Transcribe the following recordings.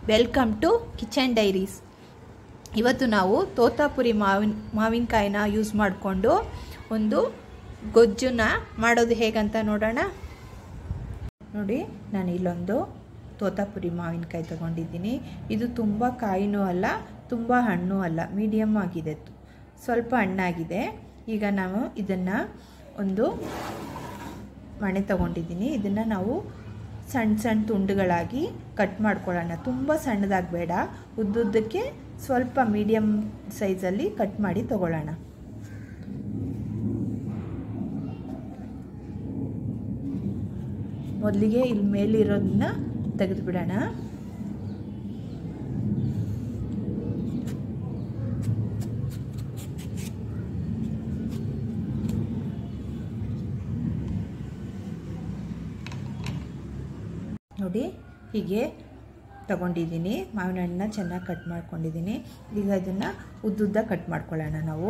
welcome to kitchen diaries ಇವತ್ತು ನಾವು ತೋತಾಪುರಿ ಮಾವಿನ ಮಾವಿನಕಾಯಿನ ಯೂಸ್ ಮಾಡಿಕೊಂಡು ಒಂದು ಗೊಜ್ಜನ್ನ ಮಾಡೋದು ಹೇಗಂತ ನೋಡೋಣ ನೋಡಿ ನಾನು ಇಲ್ಲೊಂದು ತೋತಾಪುರಿ ಮಾವಿನಕಾಯಿ ತಗೊಂಡಿದ್ದೀನಿ ಇದು ತುಂಬ ಕಾಯಿನೂ ಅಲ್ಲ ತುಂಬ ಹಣ್ಣು ಅಲ್ಲ ಮೀಡಿಯಮ್ ಆಗಿದೆ ಸ್ವಲ್ಪ ಹಣ್ಣಾಗಿದೆ ಈಗ ನಾವು ಇದನ್ನು ಒಂದು ಮಣೆ ತಗೊಂಡಿದ್ದೀನಿ ಇದನ್ನು ನಾವು ಸಣ್ಣ ಸಣ್ಣ ತುಂಡುಗಳಾಗಿ ಕಟ್ ಮಾಡ್ಕೊಳ್ಳೋಣ ತುಂಬ ಸಣ್ಣದಾಗಿ ಬೇಡ ಉದ್ದುದ್ದಕ್ಕೆ ಸ್ವಲ್ಪ ಮೀಡಿಯಮ್ ಸೈಜಲ್ಲಿ ಕಟ್ ಮಾಡಿ ತಗೊಳ್ಳೋಣ ಮೊದಲಿಗೆ ಇಲ್ಲಿ ಮೇಲಿರೋದನ್ನ ತೆಗೆದು ಬಿಡೋಣ ನೋಡಿ ಹೀಗೆ ತಗೊಂಡಿದ್ದೀನಿ ಮಾವಿನ ಹಣ್ಣನ್ನ ಚೆನ್ನಾಗಿ ಕಟ್ ಮಾಡ್ಕೊಂಡಿದ್ದೀನಿ ಈಗ ಅದನ್ನು ಉದ್ದುದ್ದ ಕಟ್ ಮಾಡ್ಕೊಳ್ಳೋಣ ನಾವು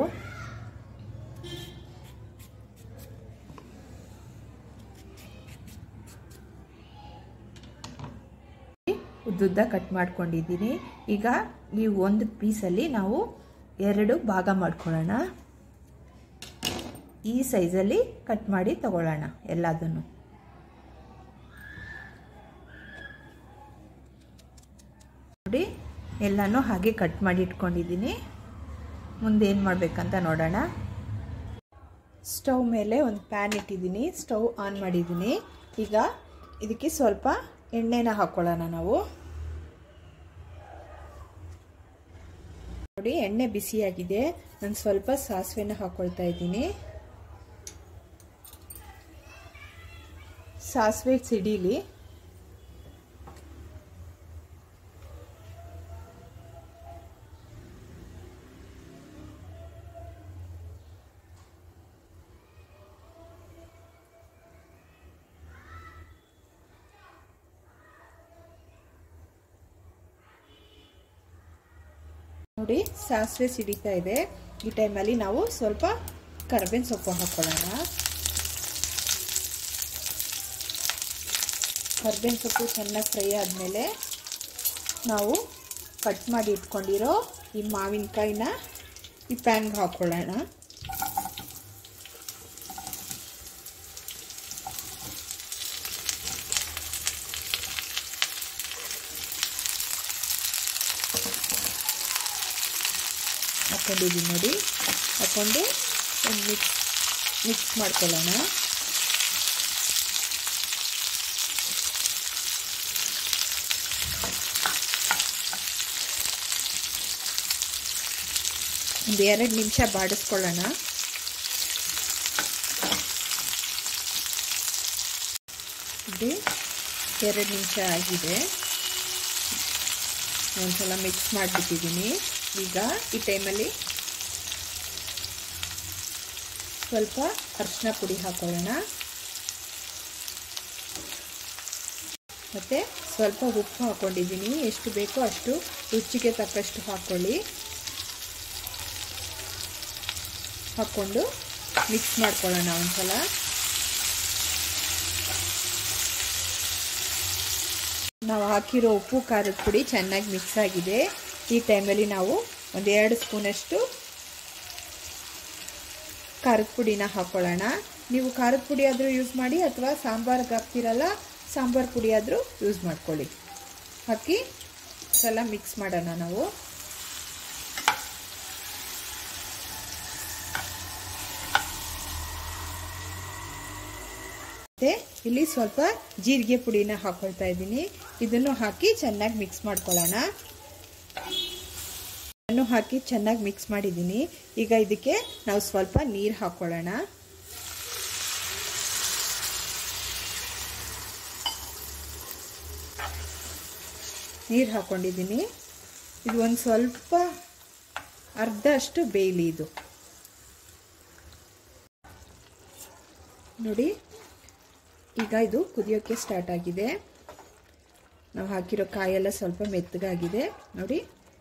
ಉದ್ದುದ್ದ ಕಟ್ ಮಾಡ್ಕೊಂಡಿದ್ದೀನಿ ಈಗ ಈ ಒಂದು ಪೀಸಲ್ಲಿ ನಾವು ಎರಡು ಭಾಗ ಮಾಡ್ಕೊಳ್ಳೋಣ ಈ ಸೈಜಲ್ಲಿ ಕಟ್ ಮಾಡಿ ತಗೊಳ್ಳೋಣ ಎಲ್ಲದನ್ನು ನೋಡಿ ಎಲ್ಲನೂ ಹಾಗೆ ಕಟ್ ಮಾಡಿ ಇಟ್ಕೊಂಡಿದ್ದೀನಿ ಮುಂದೆ ಏನು ಮಾಡಬೇಕಂತ ನೋಡೋಣ ಸ್ಟವ್ ಮೇಲೆ ಒಂದು ಪ್ಯಾನ್ ಇಟ್ಟಿದ್ದೀನಿ ಸ್ಟವ್ ಆನ್ ಮಾಡಿದ್ದೀನಿ ಈಗ ಇದಕ್ಕೆ ಸ್ವಲ್ಪ ಎಣ್ಣೆನ ಹಾಕ್ಕೊಳ್ಳೋಣ ನಾವು ನೋಡಿ ಎಣ್ಣೆ ಬಿಸಿಯಾಗಿದೆ ನಾನು ಸ್ವಲ್ಪ ಸಾಸಿವೆನ ಹಾಕ್ಕೊಳ್ತಾ ಇದ್ದೀನಿ ಸಾಸಿವೆ ಸಿಡೀಲಿ ನೋಡಿ ಸಾಸಿವೆ ಸಿಡಿತಾ ಇದೆ ಈ ಟೈಮಲ್ಲಿ ನಾವು ಸ್ವಲ್ಪ ಕರ್ಬೇವಿನ ಸೊಪ್ಪು ಹಾಕ್ಕೊಳ್ಳೋಣ ಕರ್ಬೇವಿನ ಸೊಪ್ಪು ಚೆನ್ನಾಗಿ ಫ್ರೈ ಆದಮೇಲೆ ನಾವು ಕಟ್ ಮಾಡಿ ಇಟ್ಕೊಂಡಿರೋ ಈ ಮಾವಿನಕಾಯಿನ ಈ ಪ್ಯಾನ್ಗೆ ಹಾಕ್ಕೊಳ್ಳೋಣ ಹಾಕ್ಕೊಂಡಿದ್ದೀನಿ ನೋಡಿ ಹಾಕ್ಕೊಂಡು ಒಂದು ಮಿಕ್ಸ್ ಮಿಕ್ಸ್ ಮಾಡ್ಕೊಳ್ಳೋಣ ಒಂದು ಎರಡು ನಿಮಿಷ ಬಾಡಿಸ್ಕೊಳ್ಳೋಣ ಇದು ಎರಡು ನಿಮಿಷ ಆಗಿದೆ ಒಂದ್ಸಲ ಮಿಕ್ಸ್ ಮಾಡಿಬಿಟ್ಟಿದ್ದೀನಿ ಈಗ ಈ ಟೈಮಲ್ಲಿ ಸ್ವಲ್ಪ ಅರಿಶಿನ ಪುಡಿ ಹಾಕೊಳ್ಳೋಣ ಮತ್ತು ಸ್ವಲ್ಪ ಉಪ್ಪು ಹಾಕ್ಕೊಂಡಿದ್ದೀನಿ ಎಷ್ಟು ಬೇಕೋ ಅಷ್ಟು ರುಚಿಗೆ ತಕ್ಕಷ್ಟು ಹಾಕ್ಕೊಳ್ಳಿ ಹಾಕ್ಕೊಂಡು ಮಿಕ್ಸ್ ಮಾಡ್ಕೊಳ್ಳೋಣ ಒಂದ್ಸಲ ನಾವು ಹಾಕಿರೋ ಉಪ್ಪು ಖಾರದ ಪುಡಿ ಚೆನ್ನಾಗಿ ಮಿಕ್ಸ್ ಆಗಿದೆ ಈ ಟೈಮಲ್ಲಿ ನಾವು ಒಂದೆರಡು ಸ್ಪೂನಷ್ಟು ಖಾರದ ಪುಡಿನ ಹಾಕ್ಕೊಳ್ಳೋಣ ನೀವು ಖಾರದ ಪುಡಿ ಆದರೂ ಯೂಸ್ ಮಾಡಿ ಅಥವಾ ಸಾಂಬಾರ್ಗೆ ಹಾಕ್ತಿರಲ್ಲ ಸಾಂಬಾರು ಪುಡಿ ಆದರೂ ಯೂಸ್ ಮಾಡ್ಕೊಳ್ಳಿ ಹಾಕಿ ಸಲ ಮಿಕ್ಸ್ ಮಾಡೋಣ ನಾವು ಮತ್ತು ಇಲ್ಲಿ ಸ್ವಲ್ಪ ಜೀರಿಗೆ ಪುಡಿನ ಹಾಕ್ಕೊಳ್ತಾ ಇದ್ದೀನಿ ಇದನ್ನು ಹಾಕಿ ಚೆನ್ನಾಗಿ ಮಿಕ್ಸ್ ಮಾಡ್ಕೊಳ್ಳೋಣ ಹಣ್ಣು ಹಾಕಿ ಚೆನ್ನಾಗಿ ಮಿಕ್ಸ್ ಮಾಡಿದ್ದೀನಿ ಈಗ ಇದಕ್ಕೆ ನಾವು ಸ್ವಲ್ಪ ನೀರು ಹಾಕ್ಕೊಳ್ಳೋಣ ನೀರು ಹಾಕ್ಕೊಂಡಿದ್ದೀನಿ ಇದು ಒಂದು ಸ್ವಲ್ಪ ಅರ್ಧ ಅಷ್ಟು ಬೇಯಲಿ ಇದು ನೋಡಿ ಈಗ ಇದು ಕುದಿಯೋಕ್ಕೆ ಸ್ಟಾರ್ಟ್ ಆಗಿದೆ ನಾವು ಹಾಕಿರೋ ಕಾಯೆಲ್ಲ ಸ್ವಲ್ಪ ಮೆತ್ತಗಾಗಿದೆ ನೋಡಿ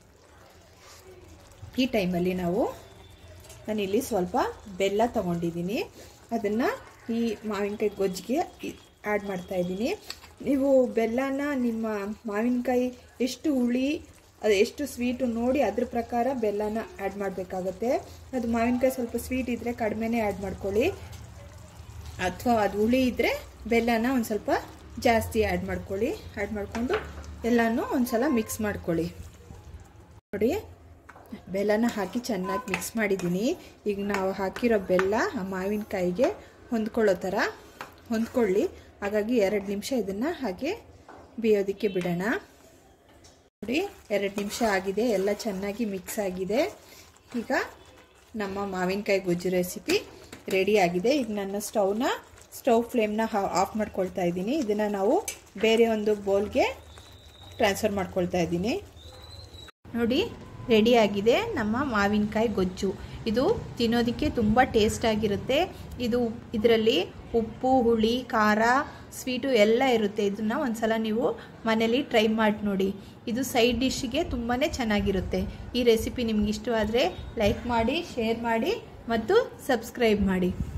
ಈ ಟೈಮಲ್ಲಿ ನಾವು ನಾನಿಲ್ಲಿ ಸ್ವಲ್ಪ ಬೆಲ್ಲ ತಗೊಂಡಿದ್ದೀನಿ ಅದನ್ನು ಈ ಮಾವಿನಕಾಯಿ ಗೊಜ್ಜಿಗೆ ಆ್ಯಡ್ ಮಾಡ್ತಾ ಇದ್ದೀನಿ ನೀವು ಬೆಲ್ಲನ ನಿಮ್ಮ ಮಾವಿನಕಾಯಿ ಎಷ್ಟು ಹುಳಿ ಅದು ಎಷ್ಟು ಸ್ವೀಟು ನೋಡಿ ಅದ್ರ ಪ್ರಕಾರ ಬೆಲ್ಲನ ಆ್ಯಡ್ ಮಾಡಬೇಕಾಗತ್ತೆ ಅದು ಮಾವಿನಕಾಯಿ ಸ್ವಲ್ಪ ಸ್ವೀಟ್ ಇದ್ದರೆ ಕಡಿಮೆನೇ ಆ್ಯಡ್ ಮಾಡ್ಕೊಳ್ಳಿ ಅಥವಾ ಅದು ಹುಳಿ ಇದ್ದರೆ ಬೆಲ್ಲನ ಒಂದು ಸ್ವಲ್ಪ ಜಾಸ್ತಿ ಆ್ಯಡ್ ಮಾಡ್ಕೊಳ್ಳಿ ಆ್ಯಡ್ ಮಾಡಿಕೊಂಡು ಎಲ್ಲನೂ ಒಂದು ಸಲ ಮಿಕ್ಸ್ ಮಾಡ್ಕೊಳ್ಳಿ ನೋಡಿ ಬೆಲ್ಲನ ಹಾಕಿ ಚೆನ್ನಾಗಿ ಮಿಕ್ಸ್ ಮಾಡಿದ್ದೀನಿ ಈಗ ನಾವು ಹಾಕಿರೋ ಬೆಲ್ಲ ಆ ಮಾವಿನಕಾಯಿಗೆ ಹೊಂದ್ಕೊಳ್ಳೋ ಥರ ಹೊಂದ್ಕೊಳ್ಳಿ ಹಾಗಾಗಿ ಎರಡು ನಿಮಿಷ ಇದನ್ನು ಹಾಗೆ ಬೇಯೋದಕ್ಕೆ ಬಿಡೋಣ ನೋಡಿ ಎರಡು ನಿಮಿಷ ಆಗಿದೆ ಎಲ್ಲ ಚೆನ್ನಾಗಿ ಮಿಕ್ಸ್ ಆಗಿದೆ ಈಗ ನಮ್ಮ ಮಾವಿನಕಾಯಿ ಗೊಜ್ಜು ರೆಸಿಪಿ ರೆಡಿ ಆಗಿದೆ ಈಗ ನನ್ನ ಸ್ಟವ್ನ ಸ್ಟವ್ ಫ್ಲೇಮ್ನ ಆಫ್ ಮಾಡ್ಕೊಳ್ತಾ ಇದ್ದೀನಿ ಇದನ್ನು ನಾವು ಬೇರೆ ಒಂದು ಬೌಲ್ಗೆ ಟ್ರಾನ್ಸ್ಫರ್ ಮಾಡ್ಕೊಳ್ತಾ ಇದ್ದೀನಿ ನೋಡಿ ರೆಡಿಯಾಗಿದೆ ನಮ್ಮ ಮಾವಿನಕಾಯಿ ಗೊಜ್ಜು ಇದು ತಿನ್ನೋದಕ್ಕೆ ತುಂಬ ಟೇಸ್ಟಾಗಿರುತ್ತೆ ಇದು ಇದರಲ್ಲಿ ಉಪ್ಪು ಹುಳಿ ಖಾರ ಸ್ವೀಟು ಎಲ್ಲ ಇರುತ್ತೆ ಇದನ್ನು ಒಂದ್ಸಲ ನೀವು ಮನೇಲಿ ಟ್ರೈ ಮಾಡಿ ನೋಡಿ ಇದು ಸೈಡ್ ಡಿಶ್ಗೆ ತುಂಬಾ ಚೆನ್ನಾಗಿರುತ್ತೆ ಈ ರೆಸಿಪಿ ನಿಮ್ಗೆ ಇಷ್ಟವಾದರೆ ಲೈಕ್ ಮಾಡಿ ಶೇರ್ ಮಾಡಿ ಮತ್ತು ಸಬ್ಸ್ಕ್ರೈಬ್ ಮಾಡಿ